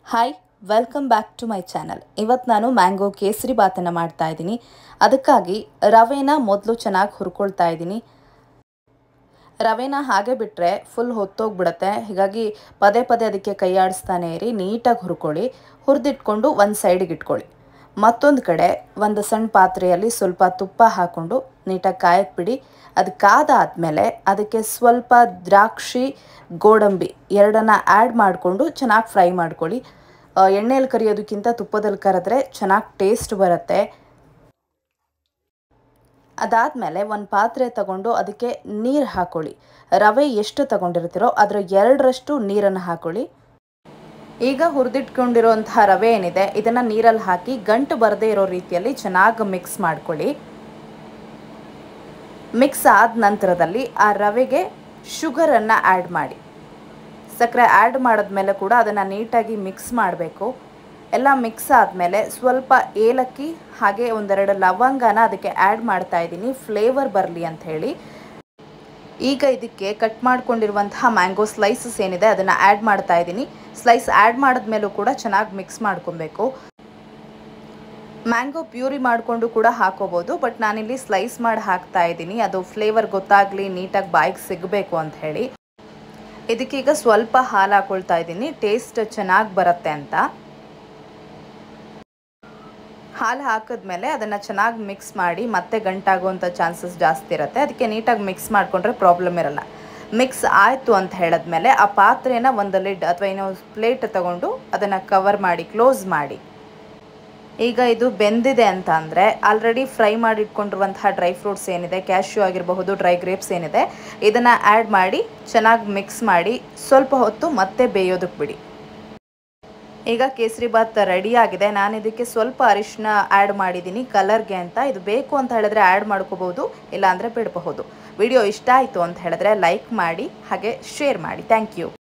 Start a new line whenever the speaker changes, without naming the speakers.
hi welcome back to my channel ಇವತ್ತು ನಾನು mango ಕೇಸರಿ ಬಾತನ್ನು ಮಾಡ್ತಾ ಇದ್ದೀನಿ ಅದಕ್ಕಾಗಿ ರವೆನ ಮೊದಲು ಚೆನ್ನಾಗಿ ಹುರ್ಕೊಳ್ತಾ ಇದ್ದೀನಿ ರವೆನ ಹಾಗೆ ಬಿಟ್ಟರೆ ಫುಲ್ ಹೊತ್ತೋಗ್ಬಿಡುತ್ತೆ ಹೀಗಾಗಿ ಪದೇ ಪದೇ ಅದಕ್ಕೆ ಕೈ ಆಡಿಸ್ತಾನೆ ಇರಿ ನೀಟಾಗಿ ಹುರ್ಕೊಳ್ಳಿ ಹುರಿದಿಟ್ಕೊಂಡು ಒಂದು ಸೈಡಿಗೆ ಇಟ್ಕೊಳ್ಳಿ ಮತ್ತೊಂದು ಕಡೆ ಒಂದು ಸಣ್ಣ ಪಾತ್ರೆಯಲ್ಲಿ ಸ್ವಲ್ಪ ತುಪ್ಪ ಹಾಕ್ಕೊಂಡು ನೀಟಾಗಿ ಕಾಯಕ್ಕೆ ಬಿಡಿ ಅದು ಕಾದಾದಮೇಲೆ ಅದಕ್ಕೆ ಸ್ವಲ್ಪ ದ್ರಾಕ್ಷಿ ಗೋಡಂಬಿ ಎರಡನ್ನ ಆ್ಯಡ್ ಮಾಡಿಕೊಂಡು ಚೆನ್ನಾಗಿ ಫ್ರೈ ಮಾಡ್ಕೊಳ್ಳಿ ಎಣ್ಣೆಯಲ್ಲಿ ಕರಿಯೋದಕ್ಕಿಂತ ತುಪ್ಪದಲ್ಲಿ ಕರೆದ್ರೆ ಚೆನ್ನಾಗಿ ಟೇಸ್ಟ್ ಬರುತ್ತೆ ಅದಾದಮೇಲೆ ಒಂದು ಪಾತ್ರೆ ತಗೊಂಡು ಅದಕ್ಕೆ ನೀರು ಹಾಕೊಳ್ಳಿ ರವೆ ಎಷ್ಟು ತಗೊಂಡಿರ್ತೀರೋ ಅದರ ಎರಡರಷ್ಟು ನೀರನ್ನು ಹಾಕೊಳ್ಳಿ ಈಗ ಹುರಿದಿಟ್ಕೊಂಡಿರೋಂತಹ ರವೆ ಏನಿದೆ ಇದನ್ನು ನೀರಲ್ಲಿ ಹಾಕಿ ಗಂಟು ಬರದೇ ಇರೋ ರೀತಿಯಲ್ಲಿ ಚೆನ್ನಾಗಿ ಮಿಕ್ಸ್ ಮಾಡ್ಕೊಳ್ಳಿ ಮಿಕ್ಸ್ ಆದ ನಂತರದಲ್ಲಿ ಆ ರವೆಗೆ ಶುಗರನ್ನು ಆ್ಯಡ್ ಮಾಡಿ ಸಕ್ಕರೆ ಆ್ಯಡ್ ಮಾಡಿದ್ಮೇಲೆ ಕೂಡ ಅದನ್ನು ನೀಟಾಗಿ ಮಿಕ್ಸ್ ಮಾಡಬೇಕು ಎಲ್ಲ ಮಿಕ್ಸ್ ಆದಮೇಲೆ ಸ್ವಲ್ಪ ಏಲಕ್ಕಿ ಹಾಗೆ ಒಂದೆರಡು ಲವಂಗನ ಅದಕ್ಕೆ ಆ್ಯಡ್ ಮಾಡ್ತಾ ಇದ್ದೀನಿ ಫ್ಲೇವರ್ ಬರಲಿ ಅಂತ ಹೇಳಿ ಈಗ ಇದಕ್ಕೆ ಕಟ್ ಮಾಡ್ಕೊಂಡಿರುವಂತಹ ಮ್ಯಾಂಗೋ ಸ್ಲೈಸಸ್ ಏನಿದೆ ಅದನ್ನು ಆ್ಯಡ್ ಮಾಡ್ತಾ ಇದ್ದೀನಿ ಸ್ಲೈಸ್ ಆ್ಯಡ್ ಮಾಡಿದ್ಮೇಲೂ ಕೂಡ ಚೆನ್ನಾಗಿ ಮಿಕ್ಸ್ ಮಾಡ್ಕೊಬೇಕು ಮ್ಯಾಂಗೋ ಪ್ಯೂರಿ ಮಾಡಿಕೊಂಡು ಕೂಡ ಹಾಕೋಬೋದು ಬಟ್ ನಾನಿಲ್ಲಿ ಸ್ಲೈಸ್ ಮಾಡಿ ಹಾಕ್ತಾ ಇದ್ದೀನಿ ಅದು ಫ್ಲೇವರ್ ಗೊತ್ತಾಗಲಿ ನೀಟಾಗಿ ಬಾಯಿಗೆ ಸಿಗಬೇಕು ಅಂತ ಹೇಳಿ ಇದಕ್ಕೀಗ ಸ್ವಲ್ಪ ಹಾಲು ಹಾಕೊಳ್ತಾ ಇದ್ದೀನಿ ಟೇಸ್ಟ್ ಚೆನ್ನಾಗಿ ಬರುತ್ತೆ ಅಂತ ಹಾಲು ಹಾಕಿದ್ಮೇಲೆ ಅದನ್ನು ಚೆನ್ನಾಗಿ ಮಿಕ್ಸ್ ಮಾಡಿ ಮತ್ತೆ ಗಂಟಾಗುವಂಥ ಚಾನ್ಸಸ್ ಜಾಸ್ತಿ ಇರುತ್ತೆ ಅದಕ್ಕೆ ನೀಟಾಗಿ ಮಿಕ್ಸ್ ಮಾಡಿಕೊಂಡ್ರೆ ಪ್ರಾಬ್ಲಮ್ ಇರಲ್ಲ ಮಿಕ್ಸ್ ಆಯಿತು ಅಂತ ಹೇಳಿದ್ಮೇಲೆ ಆ ಪಾತ್ರೆನ ಒಂದು ಲಿಡ್ ಅಥವಾ ಏನೋ ಪ್ಲೇಟ್ ತಗೊಂಡು ಅದನ್ನು ಕವರ್ ಮಾಡಿ ಕ್ಲೋಸ್ ಮಾಡಿ ಈಗ ಇದು ಬೆಂದಿದೆ ಅಂತ ಅಂದರೆ ಆಲ್ರೆಡಿ ಫ್ರೈ ಮಾಡಿ ಇಟ್ಕೊಂಡಿರುವಂತಹ ಡ್ರೈ ಫ್ರೂಟ್ಸ್ ಏನಿದೆ ಕ್ಯಾಶ್ಯೂ ಆಗಿರಬಹುದು ಡ್ರೈ ಗ್ರೇಪ್ಸ್ ಏನಿದೆ ಇದನ್ನು ಆ್ಯಡ್ ಮಾಡಿ ಚೆನ್ನಾಗಿ ಮಿಕ್ಸ್ ಮಾಡಿ ಸ್ವಲ್ಪ ಹೊತ್ತು ಮತ್ತೆ ಬೇಯೋದಕ್ಕೆ ಬಿಡಿ ಈಗ ಕೇಸರಿ ಬಾತ್ ರೆಡಿ ಆಗಿದೆ ನಾನು ಇದಕ್ಕೆ ಸ್ವಲ್ಪ ಅರಿಶಿನ ಆ್ಯಡ್ ಮಾಡಿದ್ದೀನಿ ಕಲರ್ಗೆ ಅಂತ ಇದು ಬೇಕು ಅಂತ ಹೇಳಿದ್ರೆ ಆ್ಯಡ್ ಮಾಡ್ಕೋಬಹುದು ಇಲ್ಲಾಂದರೆ ಬಿಡಬಹುದು ವಿಡಿಯೋ ಇಷ್ಟ ಆಯಿತು ಅಂತ ಹೇಳಿದ್ರೆ ಲೈಕ್ ಮಾಡಿ ಹಾಗೆ ಶೇರ್ ಮಾಡಿ ಥ್ಯಾಂಕ್ ಯು